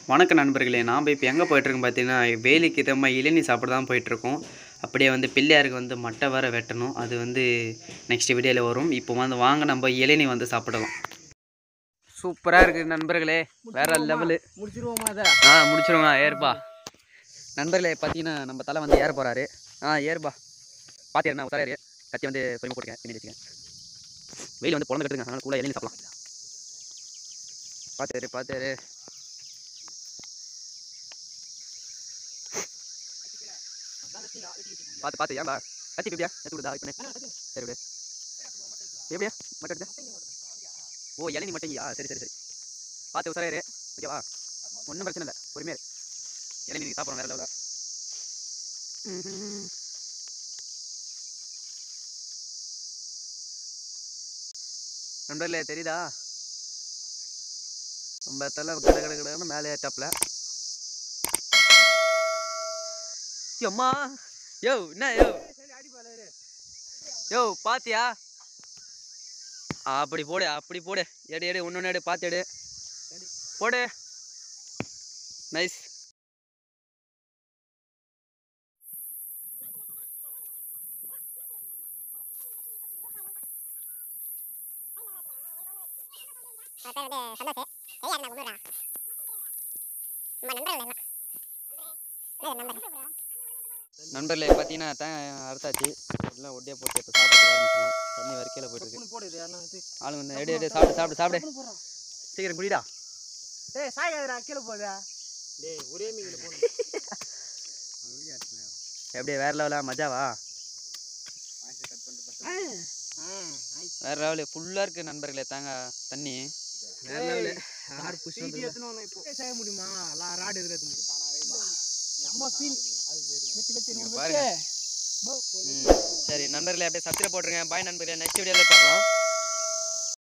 வணக்கம் நண்பர்களே நாம் இப்போ எங்கே போயிட்டுருக்கோம் பார்த்தீங்கன்னா வேலிக்கு தம்ம இளநீ சாப்பிட தான் போயிட்டுருக்கோம் அப்படியே வந்து பிள்ளையாருக்கு வந்து மட்டை வர வெட்டணும் அது வந்து நெக்ஸ்ட் வீடியோவில் வரும் இப்போ வந்து வாங்க நம்ம இளநீ வந்து சாப்பிடலாம் சூப்பராக இருக்குது நண்பர்களே வேற லெவலு முடிச்சிருவோமா அதை ஆ முடிச்சிருவோங்க ஏறுப்பா நண்பர்களே பார்த்தீங்கன்னா நம்ம தலை வந்து ஏற போகிறாரு ஆ ஏறுப்பா பார்த்து ஏறினா உசார ஏறு கத்தி வந்து பொறுமை போட்டுக்க பின்னாடி வச்சுக்க வெயில் வந்து பிறந்து கட்டுங்க அதனால கூட இளநீ சாப்பிடலாம் பார்த்து ஏறு பார்த்து ஏறு பார்த்து பார்த்து ஏன்பா கத்தி எப்படியா எடுத்து விடுதா இப்போ சரி விடு எப்படியா மட்டும் எடுத்து ஓ இளநீ மட்டும் ஆ சரி சரி சரி பார்த்து உசார ஏறு ஓகேவா ஒன்றும் பிரச்சனை இல்லை பொறுமையாக இரு. இளநீ நீங்கள் சாப்பிட்றோம் வேற லெவலா நண்பர்களே தெரியுதா நம்ம தலை கட கட கடன்னு மேலே ஏட்டாப்ல அம்மா யோ என்ன யோ யோ பாத்தியா ஆ, அப்படி போடு அப்படி போடு எடு எடு ஒன்று ஒன்று எடு பார்த்து எடு போடு நைஸ் நண்பர்களே பார்த்தீங்கன்னா தான் அறுத்தாச்சு எல்லாம் ஒட்டியே போட்டு இப்போ சாப்பிட்டு ஆரம்பிச்சிடலாம் தண்ணி வரைக்கையில் போயிட்டு இருக்கு போடுது அண்ணா இது ஆளுங்க வந்து எடு எடு சாப்பிடு சாப்பிடு சாப்பிடு சீக்கிரம் குடிடா டேய் சாயாதுடா கீழே போதா டேய் ஒரே மீன் போடு எப்படியே வேற லெவலா மஜாவா வேற லெவலு ஃபுல்லாக இருக்குது நண்பர்களே தாங்க தண்ணி வேற லெவலு யார் புஷ் வந்து இப்போ செய்ய முடியுமா லா ராட் எதிரத்து முடியும் அம்மா ஃபீல் வெத்தி வெத்தி இங்க பாருங்க ம், சரி நண்பர்களே அப்படியே சப்ஸ்கிரைப் போட்டுருங்க பாய் நண்பர்களே நெக்ஸ்ட் வீடியோவில் பார்க்கலாம்